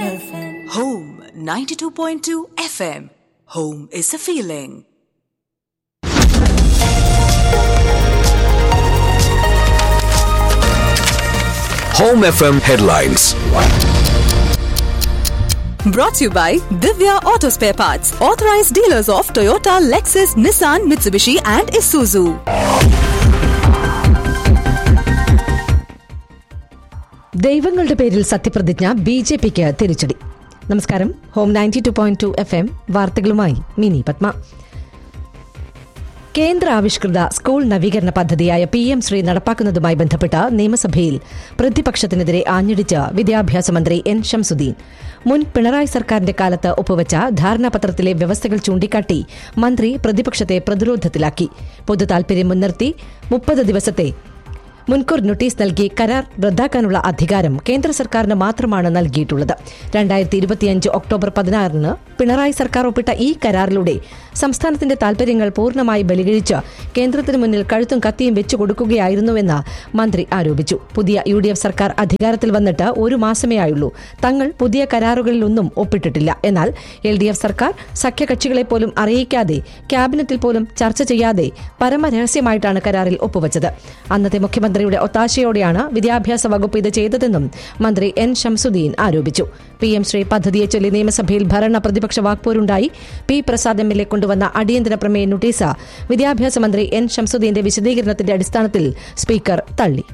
FM. Home 92.2 FM. Home is a feeling. Home FM headlines. Brought to you by Divya Auto Spare Parts, authorized dealers of Toyota, Lexus, Nissan, Mitsubishi, and Isuzu. ദൈവങ്ങളുടെ പേരിൽ സത്യപ്രതിജ്ഞ B J പിക്ക് തിരിച്ചടി നമസ്കാരം home ninety two point two F M വാർത്തകളുമായി മിനി പത്മ കേന്ദ്ര ആവിഷ്കൃത school നവീകരണ പദ്ധതിയായ പി എം ശ്രീ നടപ്പാക്കുന്നതുമായി ബന്ധപ്പെട്ട നിയമസഭയിൽ പ്രതിപക്ഷത്തിനെതിരെ ആഞ്ഞടിച്ച വിദ്യാഭ്യാസ മന്ത്രി എൻ ഷംസുദ്ദീൻ മുൻ പിണറായി സർക്കാരിന്റെ കാലത്ത് ഒപ്പുവച്ച ധാരണാപത്രത്തിലെ വ്യവസ്ഥകൾ ചൂണ്ടിക്കാട്ടി മന്ത്രി പ്രതിപക്ഷത്തെ പ്രതിരോധത്തിലാക്കി പൊതു താൽപര്യം മുൻനിർത്തി മുപ്പത് ദിവസത്തെ മുൻകൂർ നോട്ടീസ് നൽകി കരാർ റദ്ദാക്കാനുള്ള അധികാരം കേന്ദ്ര സർക്കാരിന് മാത്രമാണ് നൽകിയിട്ടുള്ളത് രണ്ടായിരത്തി ഇരുപത്തിയഞ്ച് ഒക്ടോബർ പതിനാറിന് പിണറായി സർക്കാർ ഒപ്പിട്ട ഈ കരാറിലൂടെ സംസ്ഥാനത്തിന്റെ താൽപര്യങ്ങൾ പൂർണ്ണമായി ബലികഴിച്ച് കേന്ദ്രത്തിന് മുന്നിൽ കഴുത്തും കത്തിയും വെച്ചു കൊടുക്കുകയായിരുന്നുവെന്ന് മന്ത്രി ആരോപിച്ചു പുതിയ യു ഡി എഫ് സർക്കാർ അധികാരത്തിൽ വന്നിട്ട് ഒരു മാസമേ ആയുള്ളൂ തങ്ങൾ പുതിയ കരാറുകളിലൊന്നും ഒപ്പിട്ടിട്ടില്ല എന്നാൽ എൽ ഡി എഫ് സർക്കാർ സഖ്യകക്ഷികളെ പോലും അറിയിക്കാതെ ക്യാബിനറ്റിൽ പോലും ചർച്ച ചെയ്യാതെ പരമരഹസ്യമായിട്ടാണ് കരാറിൽ ഒപ്പുവച്ചത് അന്നത്തെ മുഖ്യമന്ത്രിയുടെ ഒത്താശയോടെയാണ് വിദ്യാഭ്യാസ വകുപ്പ് ഇത് ചെയ്തതെന്നും മന്ത്രി എൻ ഷംസുദ്ദീൻ ആരോപിച്ചു പി എം ശ്രീ പദ്ധതിയെ ചൊല്ലി നിയമസഭയിൽ ഭരണ പ്രതിപക്ഷ വാക്പോരുണ്ടായി P Prasad M L A കൊണ്ടുവന്ന അടിയന്തര പ്രമേയ നോട്ടീസ് വിദ്യാഭ്യാസ മന്ത്രി എൻ ഷംസുദ്ദീന്റെ വിശദീകരണത്തിന്റെ അടിസ്ഥാനത്തിൽ സ്പീക്കർ തള്ളി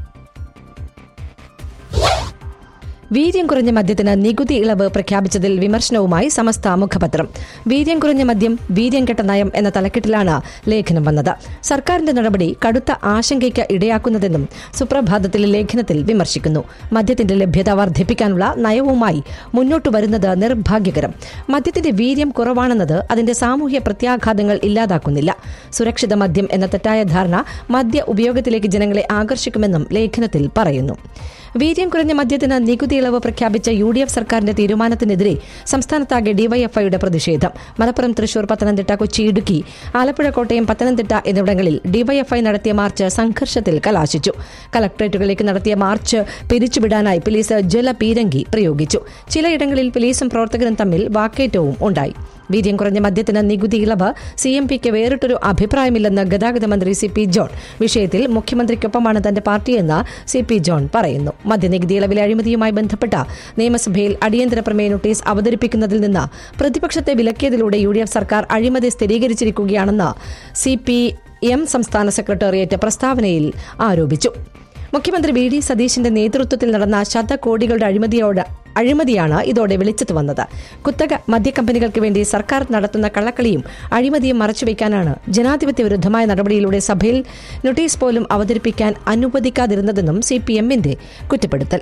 വീര്യം കുറഞ്ഞ മദ്യത്തിന് നികുതി ഇളവ് പ്രഖ്യാപിച്ചതിൽ വിമർശനവുമായി സമസ്ത മുഖപത്രം വീര്യം കുറഞ്ഞ മദ്യം വീര്യം കെട്ട നയം എന്ന തലക്കെട്ടിലാണ് ലേഖനം വന്നത് സർക്കാരിന്റെ നടപടി കടുത്ത ആശങ്കയ്ക്ക് ഇടയാക്കുന്നതെന്നും സുപ്രഭാതത്തിലെ ലേഖനത്തിൽ വിമർശിക്കുന്നു മദ്യത്തിന്റെ ലഭ്യത വർദ്ധിപ്പിക്കാനുള്ള നയവുമായി മുന്നോട്ടു വരുന്നത് നിർഭാഗ്യകരം മദ്യത്തിന്റെ വീര്യം കുറവാണെന്നത് അതിന്റെ സാമൂഹ്യ പ്രത്യാഘാതങ്ങൾ ഇല്ലാതാക്കുന്നില്ല സുരക്ഷിത മദ്യം എന്ന തെറ്റായ ധാരണ മദ്യ ഉപയോഗത്തിലേക്ക് ജനങ്ങളെ ആകർഷിക്കുമെന്നും ലേഖനത്തിൽ പറയുന്നു വീര്യം കുറഞ്ഞ മദ്യത്തിന് നികുതി ഇളവ് പ്രഖ്യാപിച്ച യു ഡി എഫ് സർക്കാരിന്റെ തീരുമാനത്തിനെതിരെ സംസ്ഥാനത്താകെ ഡിവൈഎഫ്ഐയുടെ പ്രതിഷേധം മലപ്പുറം തൃശൂർ പത്തനംതിട്ട കൊച്ചി ഇടുക്കി ആലപ്പുഴ കോട്ടയം പത്തനംതിട്ട എന്നിവിടങ്ങളിൽ ഡിവൈഎഫ്ഐ നടത്തിയ മാർച്ച് സംഘർഷത്തിൽ കലാശിച്ചു കലക്ടറേറ്റുകളിലേക്ക് നടത്തിയ മാർച്ച് പിരിച്ചുവിടാനായി പോലീസ് ജലപീരങ്കി പ്രയോഗിച്ചു ചിലയിടങ്ങളിൽ പോലീസും പ്രവർത്തകരും തമ്മിൽ വാക്കേറ്റവും ഉണ്ടായി വീര്യം കുറഞ്ഞ മദ്യത്തിന് നികുതി ഇളവ് സി എം പിക്ക് വേറിട്ടൊരു അഭിപ്രായമില്ലെന്ന് ഗതാഗത മന്ത്രി സി പി ജോൺ വിഷയത്തിൽ മുഖ്യമന്ത്രിക്കൊപ്പമാണ് തന്റെ പാർട്ടിയെന്ന് സി പി ജോൺ പറയുന്നു മദ്യനികുതി ഇളവിലെ അഴിമതിയുമായി ബന്ധപ്പെട്ട നിയമസഭയിൽ അടിയന്തര പ്രമേയ നോട്ടീസ് അവതരിപ്പിക്കുന്നതിൽ നിന്ന് പ്രതിപക്ഷത്തെ വിലക്കിയതിലൂടെ യു ഡി എഫ് സർക്കാർ അഴിമതി സ്ഥിരീകരിച്ചിരിക്കുകയാണെന്ന് സി പി എം സംസ്ഥാന സെക്രട്ടേറിയറ്റ് പ്രസ്താവനയിൽ ആരോപിച്ചു മുഖ്യമന്ത്രി വി ഡി സതീശിന്റെ നേതൃത്വത്തിൽ നടന്ന ശതകോടികളുടെ അഴിമതിയോട് അഴിമതിയാണ് ഇതോടെ വെളിച്ചത്ത് വന്നത് കുത്തക മദ്യക്കമ്പനികൾക്ക് വേണ്ടി സർക്കാർ നടത്തുന്ന കള്ളക്കളിയും അഴിമതിയും മറച്ചുവെക്കാനാണ് ജനാധിപത്യ വിരുദ്ധമായ നടപടിയിലൂടെ സഭയിൽ നോട്ടീസ് പോലും അവതരിപ്പിക്കാൻ അനുവദിക്കാതിരുന്നതെന്നും സി പി എമ്മിന്റെ കുറ്റപ്പെടുത്തൽ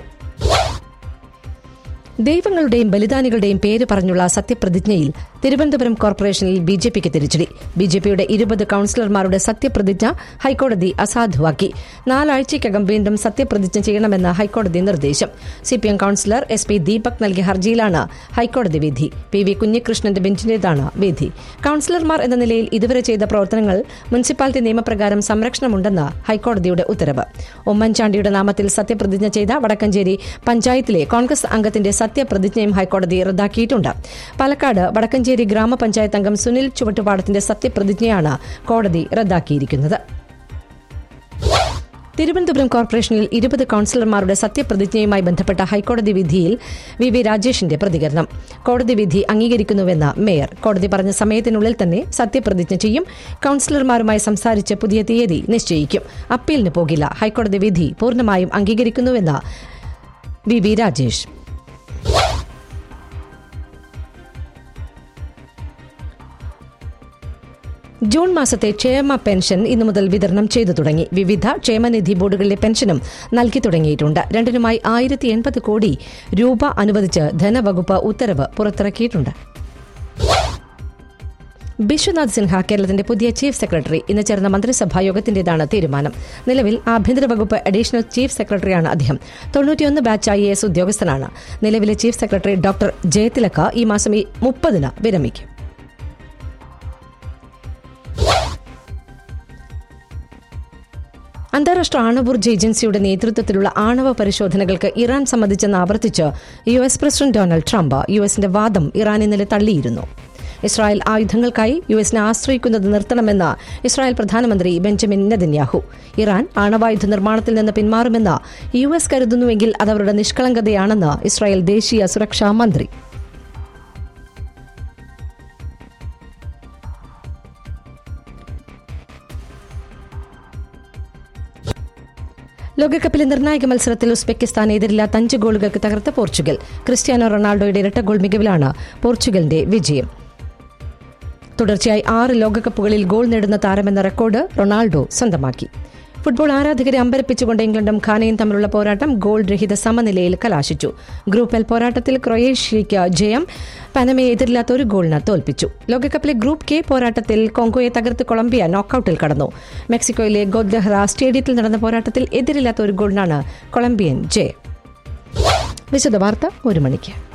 ദൈവങ്ങളുടെയും ബലിദാനികളുടെയും പേര് പറഞ്ഞുള്ള സത്യപ്രതിജ്ഞയിൽ തിരുവനന്തപുരം കോർപ്പറേഷനിൽ ബി ജെ പിക്ക് തിരിച്ചടി ബി ജെ പിയുടെ ഇരുപത് കൌൺസിലർമാരുടെ സത്യപ്രതിജ്ഞ ഹൈക്കോടതി അസാധുവാക്കി നാലാഴ്ചയ്ക്കകം വീണ്ടും സത്യപ്രതിജ്ഞ ചെയ്യണമെന്ന് ഹൈക്കോടതി നിർദ്ദേശം CPM councillor S P Deepak നൽകിയ ഹർജിയിലാണ് ഹൈക്കോടതി വിധി പി വി കുഞ്ഞികൃഷ്ണന്റെ ബെഞ്ചിന്റേതാണ് വിധി കൌൺസിലർമാർ എന്ന നിലയിൽ ഇതുവരെ ചെയ്ത പ്രവർത്തനങ്ങൾ മുനിസിപ്പാലിറ്റി നിയമപ്രകാരം സംരക്ഷണമുണ്ടെന്ന് ഹൈക്കോടതിയുടെ ഉത്തരവ് ഉമ്മൻചാണ്ടിയുടെ നാമത്തിൽ സത്യപ്രതിജ്ഞ ചെയ്ത വടക്കഞ്ചേരി പഞ്ചായത്തിലെ കോൺഗ്രസ് അംഗത്തിന്റെ സത്യപ്രതിജ്ഞയും ഹൈക്കോടതി റദ്ദാക്കിയിട്ടുണ്ട് പാലക്കാട് വടക്കഞ്ചേരി ഗ്രാമപഞ്ചായത്ത് അംഗം സുനിൽ ചുവട്ടുപാടത്തിന്റെ സത്യപ്രതിജ്ഞയാണ് കോടതി റദ്ദാക്കിയിരിക്കുന്നത് തിരുവനന്തപുരം കോർപ്പറേഷനിൽ ഇരുപത് കൌൺസിലർമാരുടെ സത്യപ്രതിജ്ഞയുമായി ബന്ധപ്പെട്ട ഹൈക്കോടതി വിധിയിൽ വി വി രാജേഷിന്റെ പ്രതികരണം കോടതി വിധി അംഗീകരിക്കുന്നുവെന്ന് മേയർ കോടതി പറഞ്ഞ സമയത്തിനുള്ളിൽ തന്നെ സത്യപ്രതിജ്ഞ ചെയ്യും കൌൺസിലർമാരുമായി സംസാരിച്ച് പുതിയ തീയതി നിശ്ചയിക്കും അപ്പീലിന് പോകില്ല ഹൈക്കോടതി വിധി പൂർണ്ണമായും അംഗീകരിക്കുന്നുവെന്ന് വി വി രാജേഷ് ജൂൺ മാസത്തെ ക്ഷേമ പെൻഷൻ ഇന്നു മുതൽ വിതരണം ചെയ്തു തുടങ്ങി വിവിധ ക്ഷേമനിധി ബോർഡുകളിലെ പെൻഷനും നൽകി തുടങ്ങിയിട്ടുണ്ട് രണ്ടിനുമായി ആയിരത്തി എൺപത് കോടി രൂപ അനുവദിച്ച് ധനവകുപ്പ് ഉത്തരവ് പുറത്തിറക്കിയിട്ടുണ്ട് ബിശ്വനാഥ് സിൻഹ കേരളത്തിന്റെ പുതിയ ചീഫ് സെക്രട്ടറി ഇന്ന് ചേർന്ന മന്ത്രിസഭാ യോഗത്തിന്റേതാണ് തീരുമാനം നിലവിൽ ആഭ്യന്തര വകുപ്പ് അഡീഷണൽ ചീഫ് സെക്രട്ടറിയാണ് അദ്ദേഹം തൊണ്ണൂറ്റിയൊന്ന് ബാച്ച് ഐ എ എസ് ഉദ്യോഗസ്ഥനാണ് നിലവിലെ ചീഫ് സെക്രട്ടറി ഡോക്ടർ ജയതിലക ഈ മാസം ഈ മുപ്പതിന് വിരമിക്കും അന്താരാഷ്ട്ര ആണവോർജ്ജ ഏജൻസിയുടെ നേതൃത്വത്തിലുള്ള ആണവ പരിശോധനകൾക്ക് ഇറാൻ സമ്മതിച്ചെന്ന് ആവർത്തിച്ച് U S president Donald Trump U എസിന്റെ വാദം ഇറാൻ ഇന്നലെ തള്ളിയിരുന്നു ഇസ്രായേൽ ആയുധങ്ങൾക്കായി യു എസിനെ ആശ്രയിക്കുന്നത് നിർത്തണമെന്ന് ഇസ്രായേൽ പ്രധാനമന്ത്രി ബെഞ്ചമിൻ നെതന്യാഹു ഇറാൻ ആണവായുധ നിർമ്മാണത്തിൽ നിന്ന് പിന്മാറുമെന്ന് യു എസ് കരുതുന്നുവെങ്കിൽ അത് അവരുടെ നിഷ്കളങ്കതയാണെന്ന് ഇസ്രായേൽ ദേശീയ സുരക്ഷാ മന്ത്രി ലോകകപ്പിലെ നിർണായക മത്സരത്തിൽ ഉസ്ബെക്കിസ്ഥാൻ എതിരില്ലാത്ത അഞ്ച് ഗോളുകൾക്ക് തകർത്ത പോർച്ചുഗൽ ക്രിസ്ത്യാനോ റൊണാൾഡോയുടെ ഇരട്ട ഗോൾ മികവിലാണ് പോർച്ചുഗലിന്റെ വിജയം തുടർച്ചയായി ആറ് ലോകകപ്പുകളിൽ ഗോൾ നേടുന്ന താരമെന്ന റെക്കോർഡ് റൊണാൾഡോ സ്വന്തമാക്കി ഫുട്ബോൾ ആരാധകരെ അമ്പരപ്പിച്ചുകൊണ്ട് ഇംഗ്ലണ്ടും ഖാനയും തമ്മിലുള്ള പോരാട്ടം ഗോൾ രഹിത സമനിലയിൽ കലാശിച്ചു ഗ്രൂപ്പ് എൽ പോരാട്ടത്തിൽ ക്രൊയേഷ്യയ്ക്ക് ജയം പനമയെ എതിരില്ലാത്ത ഒരു ഗോളിന് തോൽപ്പിച്ചു ലോകകപ്പിലെ ഗ്രൂപ്പ് കെ പോരാട്ടത്തിൽ കോങ്കോയെ തകർത്ത് കൊളംബിയ നോക്കൌട്ടിൽ കടന്നു മെക്സിക്കോയിലെ ഗോദ്ലഹ്റ സ്റ്റേഡിയത്തിൽ നടന്ന പോരാട്ടത്തിൽ എതിരില്ലാത്ത ഒരു ഗോളിനാണ് കൊളംബിയൻ ജയം വിശദ വാർത്ത ഒരു മണിക്ക്